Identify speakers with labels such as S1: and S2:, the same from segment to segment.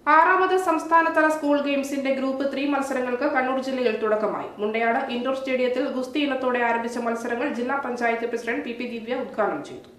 S1: ആറാമത് സംസ്ഥാനതല സ്കൂൾ ഗെയിംസിന്റെ ഗ്രൂപ്പ് ത്രീ മത്സരങ്ങൾക്ക് കണ്ണൂർ ജില്ലയിൽ തുടക്കമായി മുണ്ടയാട് ഇൻഡോർ സ്റ്റേഡിയത്തിൽ ഗുസ്തി ഇനത്തോടെ ആരംഭിച്ച മത്സരങ്ങൾ ജില്ലാ panchayat president P P Divya ഉദ്ഘാടനം ചെയ്തു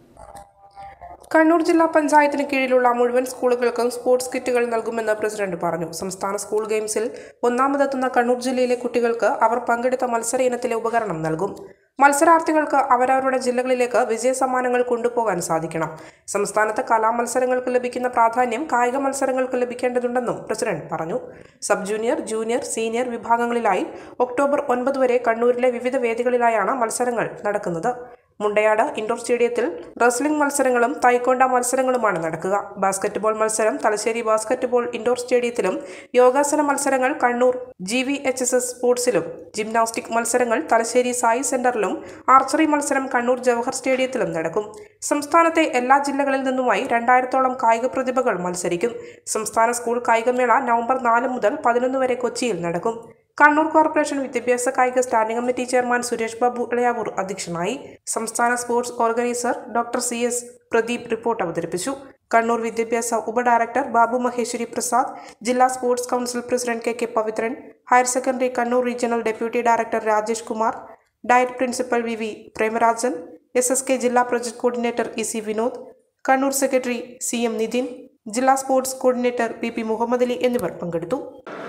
S1: കണ്ണൂർ ജില്ലാ പഞ്ചായത്തിന് കീഴിലുള്ള മുഴുവൻ സ്കൂളുകൾക്കും സ്പോർട്സ് കിറ്റുകൾ നൽകുമെന്ന് പ്രസിഡന്റ് പറഞ്ഞു സംസ്ഥാന സ്കൂൾ ഗെയിംസിൽ ഒന്നാമതെത്തുന്ന കണ്ണൂർ ജില്ലയിലെ കുട്ടികൾക്ക് അവർ പങ്കെടുത്ത മത്സര ഇനത്തിലെ ഉപകരണം നൽകും മത്സരാർത്ഥികൾക്ക് അവരവരുടെ ജില്ലകളിലേക്ക് വിജയ സമ്മാനങ്ങൾ കൊണ്ടുപോകാൻ സാധിക്കണം സംസ്ഥാനത്ത് കലാമത്സരങ്ങൾക്ക് ലഭിക്കുന്ന പ്രാധാന്യം കായിക മത്സരങ്ങൾക്ക് ലഭിക്കേണ്ടതുണ്ടെന്നും പ്രസിഡന്റ് പറഞ്ഞു സബ് ജൂനിയർ ജൂനിയർ സീനിയർ വിഭാഗങ്ങളിലായി ഒക്ടോബർ ഒൻപത് വരെ കണ്ണൂരിലെ വിവിധ വേദികളിലായാണ് മത്സരങ്ങൾ നടക്കുന്നത് മുണ്ടയാട് ഇൻഡോർ സ്റ്റേഡിയത്തിൽ റെസ്ലിംഗ് മത്സരങ്ങളും തൈക്കോണ്ട മത്സരങ്ങളുമാണ് നടക്കുക ബാസ്കറ്റ്ബോൾ മത്സരം തലശ്ശേരി ബാസ്കറ്റ്ബോൾ ഇൻഡോർ സ്റ്റേഡിയത്തിലും യോഗാസന മത്സരങ്ങൾ Kannur G V H S S സ്പോർട്സിലും ജിംനാസ്റ്റിക് മത്സരങ്ങൾ തലശ്ശേരി സായി സെന്ററിലും ആർച്ചറി മത്സരം കണ്ണൂർ ജവഹർ സ്റ്റേഡിയത്തിലും നടക്കും സംസ്ഥാനത്തെ എല്ലാ ജില്ലകളിൽ നിന്നുമായി രണ്ടായിരത്തോളം കായിക പ്രതിഭകൾ മത്സരിക്കും സംസ്ഥാന സ്കൂൾ കായികമേള നവംബർ നാല് മുതൽ പതിനൊന്ന് വരെ കൊച്ചിയിൽ നടക്കും കണ്ണൂർ കോർപ്പറേഷൻ വിദ്യാഭ്യാസ കായിക standing committee chairman Suresh Babu Elayavoor അധ്യക്ഷനായി സംസ്ഥാന sports organiser doctor C S Pradeep report അവതരിപ്പിച്ചു കണ്ണൂർ വിദ്യാഭ്യാസ ഉപഡയറക്ടർ ബാബു മഹേശ്വരി പ്രസാദ് ജില്ലാ sports council president K K Pavithran higher secondary Kannur regional deputy director Rajesh Kumar DIET principal V V Premarajan S S K ജില്ലാ project coordinator E C Vinod Kannur secretary C M Nithin ജില്ലാ sports coordinator P P Muhammad Ali എന്നിവർ പങ്കെടുത്തു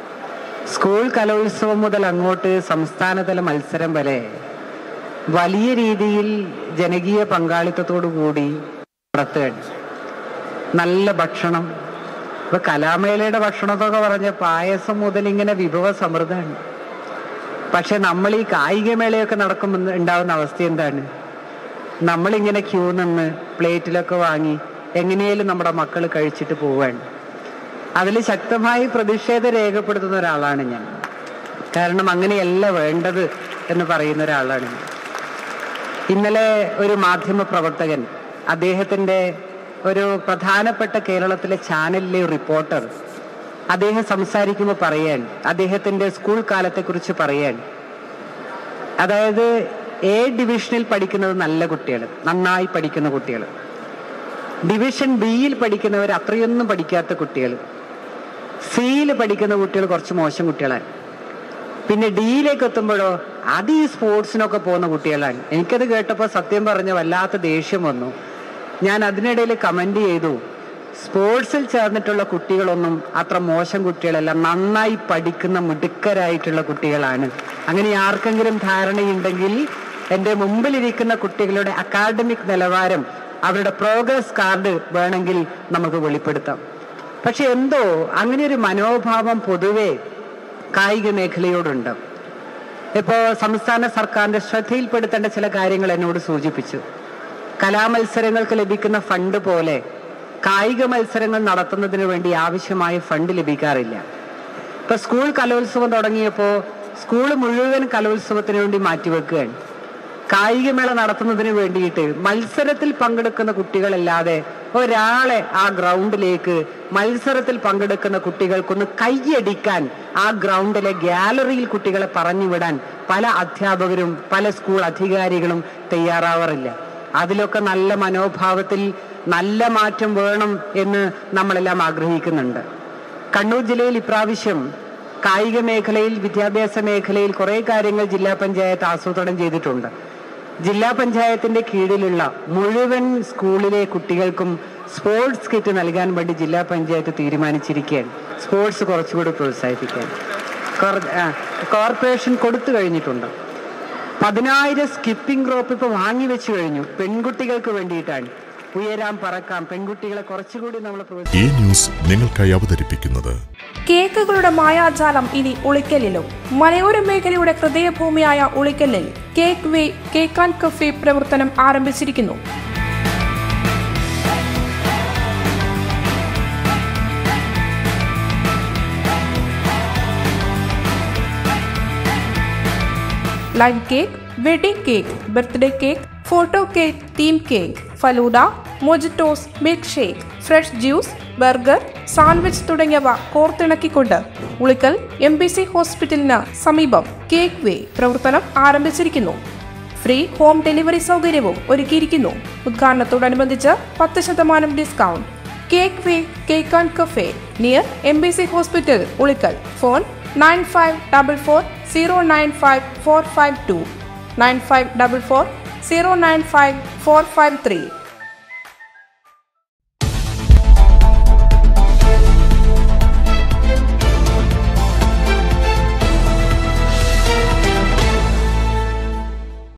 S2: school കലോത്സവം മുതൽ അങ്ങോട്ട് സംസ്ഥാനതല മത്സരം വരെ വലിയ രീതിയിൽ ജനകീയ പങ്കാളിത്തത്തോടു കൂടി നടത്തുകയാണ് നല്ല ഭക്ഷണം ഇപ്പൊ കലാമേളയുടെ ഭക്ഷണത്തൊക്കെ പറഞ്ഞ പായസം മുതൽ ഇങ്ങനെ വിഭവ സമൃദ്ധമാണ് പക്ഷെ നമ്മൾ ഈ കായികമേളയൊക്കെ നടക്കുമ്പോൾ ഉണ്ടാവുന്ന അവസ്ഥ എന്താണ് നമ്മളിങ്ങനെ ക്യൂ നിന്ന് പ്ലേറ്റിലൊക്കെ വാങ്ങി എങ്ങനെയും നമ്മുടെ മക്കൾ കഴിച്ചിട്ട് പോവുകയാണ് അതിൽ ശക്തമായി പ്രതിഷേധം രേഖപ്പെടുത്തുന്ന ഒരാളാണ് ഞാൻ കാരണം അങ്ങനെയല്ല വേണ്ടത് എന്ന് പറയുന്ന ഒരാളാണ് ഞാൻ ഇന്നലെ ഒരു മാധ്യമ പ്രവർത്തകൻ അദ്ദേഹത്തിന്റെ ഒരു പ്രധാനപ്പെട്ട കേരളത്തിലെ ചാനലിലെ റിപ്പോർട്ടർ അദ്ദേഹം സംസാരിക്കുമ്പോൾ പറയാൻ അദ്ദേഹത്തിന്റെ സ്കൂൾ കാലത്തെക്കുറിച്ച് പറയാൻ അതായത് എ ഡിവിഷനിൽ പഠിക്കുന്നത് നല്ല കുട്ടികൾ നന്നായി പഠിക്കുന്ന കുട്ടികൾ ഡിവിഷൻ ബിയിൽ പഠിക്കുന്നവർ അത്രയൊന്നും പഠിക്കാത്ത കുട്ടികൾ സിയിൽ പഠിക്കുന്ന കുട്ടികൾ കുറച്ച് മോശം കുട്ടികളാണ് പിന്നെ ഡിയിലേക്ക് എത്തുമ്പോഴോ അത് ഈ സ്പോർട്സിനൊക്കെ പോകുന്ന കുട്ടികളാണ് എനിക്കത് കേട്ടപ്പോൾ സത്യം പറഞ്ഞ വല്ലാത്ത ദേഷ്യം വന്നു ഞാൻ അതിനിടയിൽ കമന്റ് ചെയ്തു സ്പോർട്സിൽ ചേർന്നിട്ടുള്ള കുട്ടികളൊന്നും അത്ര മോശം കുട്ടികളല്ല നന്നായി പഠിക്കുന്ന മിടുക്കരായിട്ടുള്ള കുട്ടികളാണ് അങ്ങനെ ആർക്കെങ്കിലും ധാരണയുണ്ടെങ്കിൽ എൻ്റെ മുമ്പിലിരിക്കുന്ന കുട്ടികളുടെ അക്കാഡമിക് നിലവാരം അവരുടെ പ്രോഗ്രസ് കാർഡ് വേണമെങ്കിൽ നമുക്ക് വെളിപ്പെടുത്താം പക്ഷെ എന്തോ അങ്ങനെ ഒരു മനോഭാവം പൊതുവെ കായിക മേഖലയോടുണ്ട് ഇപ്പോ സംസ്ഥാന സർക്കാരിന്റെ ശ്രദ്ധയിൽപ്പെടുത്തേണ്ട ചില കാര്യങ്ങൾ എന്നോട് സൂചിപ്പിച്ചു കലാമത്സരങ്ങൾക്ക് ലഭിക്കുന്ന ഫണ്ട് പോലെ കായിക മത്സരങ്ങൾ നടത്തുന്നതിന് വേണ്ടി ആവശ്യമായ ഫണ്ട് ലഭിക്കാറില്ല ഇപ്പൊ സ്കൂൾ കലോത്സവം തുടങ്ങിയപ്പോ സ്കൂൾ മുഴുവൻ കലോത്സവത്തിന് വേണ്ടി മാറ്റിവെക്കുകയാണ് കായികമേള നടത്തുന്നതിന് വേണ്ടിയിട്ട് മത്സരത്തിൽ പങ്കെടുക്കുന്ന കുട്ടികളല്ലാതെ ഒരാളെ ആ ഗ്രൗണ്ടിലേക്ക് മത്സരത്തിൽ പങ്കെടുക്കുന്ന കുട്ടികൾക്കൊന്ന് കൈയടിക്കാൻ ആ ഗ്രൗണ്ടിലെ ഗാലറിയിൽ കുട്ടികളെ പറഞ്ഞു വിടാൻ പല അധ്യാപകരും പല സ്കൂൾ അധികാരികളും തയ്യാറാവാറില്ല അതിലൊക്കെ നല്ല മനോഭാവത്തിൽ നല്ല മാറ്റം വേണം എന്ന് നമ്മളെല്ലാം ആഗ്രഹിക്കുന്നുണ്ട് കണ്ണൂർ ജില്ലയിൽ ഇപ്രാവശ്യം കായിക മേഖലയിൽ വിദ്യാഭ്യാസ മേഖലയിൽ കുറെ കാര്യങ്ങൾ ജില്ലാ പഞ്ചായത്ത് ആസൂത്രണം ചെയ്തിട്ടുണ്ട് ജില്ലാ പഞ്ചായത്തിന്റെ കീഴിലുള്ള മുഴുവൻ സ്കൂളിലെ കുട്ടികൾക്കും സ്പോർട്സ് കിറ്റ് നൽകാൻ വേണ്ടി ജില്ലാ പഞ്ചായത്ത് തീരുമാനിച്ചിരിക്കുകയാണ് സ്പോർട്സ് കുറച്ചുകൂടി പ്രോത്സാഹിപ്പിക്കാൻ കോർ- ആ, കോർപ്പറേഷൻ കൊടുത്തു കഴിഞ്ഞിട്ടുണ്ട് പതിനായിരം സ്കിപ്പിംഗ് റോപ്പ് ഇപ്പൊ വാങ്ങി വെച്ചു കഴിഞ്ഞു പെൺകുട്ടികൾക്ക് വേണ്ടിയിട്ടാണ് ഉയരാൻ പറക്കാം പെൺകുട്ടികളെ കുറച്ചുകൂടി നമ്മൾ പ്രോത്സാഹിപ്പിക്കും
S3: ഈ ന്യൂസ് നിങ്ങൾക്കായി അവതരിപ്പിക്കുന്നത്
S1: കേക്കുകളുടെ മായാജാലം ഇനി ഉളിക്കലിലും മലയോര മേഖലയുടെ ഹൃദയഭൂമിയായ ഉളിക്കലിൽ cake way cake and cafe പ്രവർത്തനം ആരംഭിച്ചിരിക്കുന്നു live cake wedding cake birthday cake photo cake theme cake falooda mojitos milk shake fresh juice burger sandwich തുടങ്ങിയവ കോർത്തിണക്കിക്കൊണ്ട് ഉളിക്കൽ എം ബി സി ഹോസ്പിറ്റലിന് സമീപം കേക്ക് വേ പ്രവർത്തനം ആരംഭിച്ചിരിക്കുന്നു ഫ്രീ ഹോം ഡെലിവറി സൗകര്യവും ഒരുക്കിയിരിക്കുന്നു ഉദ്ഘാടനത്തോടനുബന്ധിച്ച് പത്ത് ശതമാനം discount cake way cake and cafe near M B C hospital Ulikkal phone nine five double four zero nine five four five two nine five double four zero nine five four five three